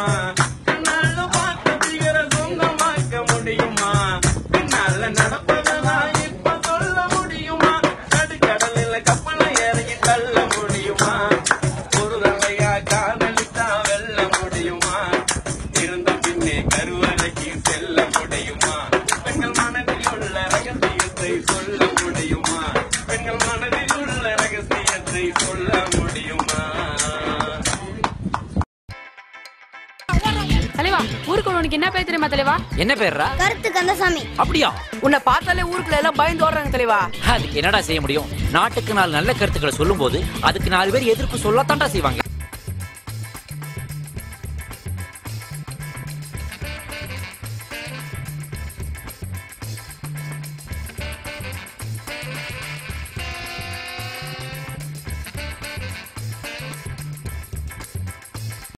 கண்ணால பார்த்த பிகர சொந்தமாக்க முடியுமா பின்னால நடப்பதெல்லாம் இப்ப சொல்ல முடியுமா நடுக்கடலில் கப்பலை இறங்கி தள்ள முடியுமா ஒரு தடையா காதலித்தா வெல்ல முடியுமா இருந்த பின்னே கருவறைக்கு செல்ல முடியுமா பெண்கள் மனதில் உள்ள ரகசியத்தை சொல்ல முடியுமா பெண்கள் மனதில் உள்ள ரகசியத்தை சொல்ல முடியுமா தலைவா ஊருக்கு உனக்கு என்ன பேர் தெரியுமா தலைவா என்ன பேர்ரா கருத்து கந்தசாமி அப்படியா உன்னை பார்த்தாலே ஊருக்குள்ள எல்லாம் பயந்து ஓடுறாங்க தலைவா அதுக்கு என்னடா செய்ய முடியும் நாட்டுக்கு நாலு நல்ல கருத்துக்களை சொல்லும் போது அதுக்கு நாலு பேர் எதிர்ப்பு சொல்லத்தான்டா செய்வாங்க